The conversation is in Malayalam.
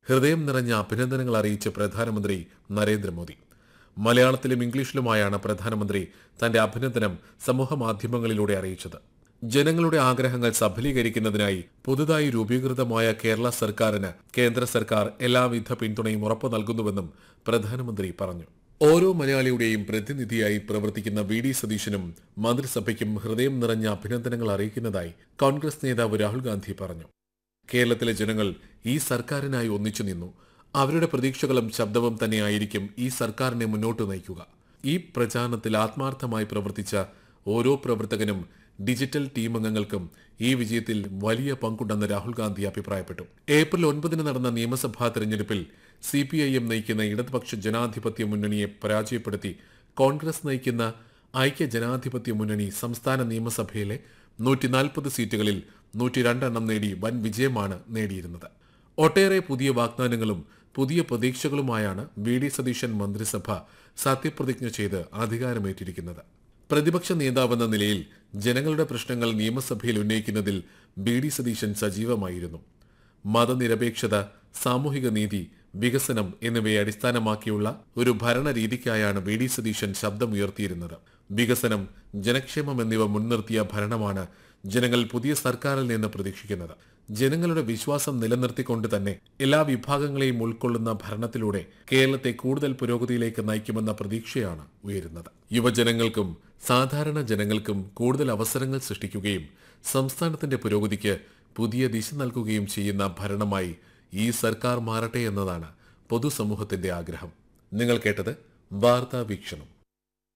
ഹൃദയം നിറഞ്ഞ അഭിനന്ദനങ്ങൾ അറിയിച്ച് പ്രധാനമന്ത്രി നരേന്ദ്രമോദി മലയാളത്തിലും ഇംഗ്ലീഷിലുമായാണ് പ്രധാനമന്ത്രി തന്റെ അഭിനന്ദനം സമൂഹമാധ്യമങ്ങളിലൂടെ അറിയിച്ചത് ജനങ്ങളുടെ ആഗ്രഹങ്ങൾ സഫലീകരിക്കുന്നതിനായി പുതുതായി രൂപീകൃതമായ കേരള സർക്കാരിന് കേന്ദ്ര സർക്കാർ എല്ലാവിധ പിന്തുണയും ഉറപ്പു നൽകുന്നുവെന്നും പ്രധാനമന്ത്രി പറഞ്ഞു ഓരോ മലയാളിയുടെയും പ്രതിനിധിയായി പ്രവർത്തിക്കുന്ന വി ഡി സതീശനും മന്ത്രിസഭയ്ക്കും ഹൃദയം നിറഞ്ഞ അഭിനന്ദനങ്ങൾ അറിയിക്കുന്നതായി കോൺഗ്രസ് നേതാവ് രാഹുൽ ഗാന്ധി പറഞ്ഞു കേരളത്തിലെ ജനങ്ങൾ ഈ സർക്കാരിനായി ഒന്നിച്ചു നിന്നു അവരുടെ പ്രതീക്ഷകളും ശബ്ദവും തന്നെയായിരിക്കും ഈ സർക്കാരിനെ മുന്നോട്ട് നയിക്കുക ഈ പ്രചാരണത്തിൽ ആത്മാർത്ഥമായി പ്രവർത്തിച്ച ഓരോ പ്രവർത്തകനും ഡിജിറ്റൽ ടീം അംഗങ്ങൾക്കും ഈ വിജയത്തിൽ വലിയ പങ്കുണ്ടെന്ന് രാഹുൽ ഗാന്ധി അഭിപ്രായപ്പെട്ടു ഏപ്രിൽ ഒൻപതിന് നടന്ന നിയമസഭാ തെരഞ്ഞെടുപ്പിൽ സി പി ഐ എം നയിക്കുന്ന ഇടതുപക്ഷ ജനാധിപത്യ മുന്നണിയെ പരാജയപ്പെടുത്തി കോൺഗ്രസ് നയിക്കുന്ന ഐക്യ ജനാധിപത്യ മുന്നണി സംസ്ഥാന നിയമസഭയിലെ നൂറ്റി നാൽപ്പത് സീറ്റുകളിൽ നൂറ്റി രണ്ടെണ്ണം നേടി വൻ വിജയമാണ് നേടിയിരുന്നത് ഒട്ടേറെ പുതിയ വാഗ്ദാനങ്ങളും പുതിയ പ്രതീക്ഷകളുമായാണ് വി ഡി സതീശൻ മന്ത്രിസഭ സത്യപ്രതിജ്ഞ ചെയ്ത് അധികാരമേറ്റിരിക്കുന്നത് പ്രതിപക്ഷ നേതാവെന്ന നിലയിൽ ജനങ്ങളുടെ പ്രശ്നങ്ങൾ നിയമസഭയിൽ ഉന്നയിക്കുന്നതിൽ ബി ഡി സതീശൻ സജീവമായിരുന്നു മതനിരപേക്ഷത സാമൂഹിക നീതി വികസനം എന്നിവയെ അടിസ്ഥാനമാക്കിയുള്ള ഒരു ഭരണരീതിക്കായാണ് വി ഡി സതീശൻ ശബ്ദമുയർത്തിയിരുന്നത് വികസനം ജനക്ഷേമം എന്നിവ മുൻനിർത്തിയ ഭരണമാണ് ജനങ്ങൾ പുതിയ സർക്കാരിൽ നിന്ന് പ്രതീക്ഷിക്കുന്നത് ജനങ്ങളുടെ വിശ്വാസം നിലനിർത്തിക്കൊണ്ട് തന്നെ എല്ലാ വിഭാഗങ്ങളെയും ഉൾക്കൊള്ളുന്ന ഭരണത്തിലൂടെ കേരളത്തെ കൂടുതൽ പുരോഗതിയിലേക്ക് നയിക്കുമെന്ന പ്രതീക്ഷയാണ് ഉയരുന്നത് യുവജനങ്ങൾക്കും സാധാരണ ജനങ്ങൾക്കും കൂടുതൽ അവസരങ്ങൾ സൃഷ്ടിക്കുകയും സംസ്ഥാനത്തിന്റെ പുരോഗതിക്ക് പുതിയ ദിശ നൽകുകയും ചെയ്യുന്ന ഭരണമായി ഈ സർക്കാർ മാറട്ടെ എന്നതാണ് പൊതുസമൂഹത്തിന്റെ ആഗ്രഹം നിങ്ങൾ കേട്ടത് വാർത്താ വീക്ഷണം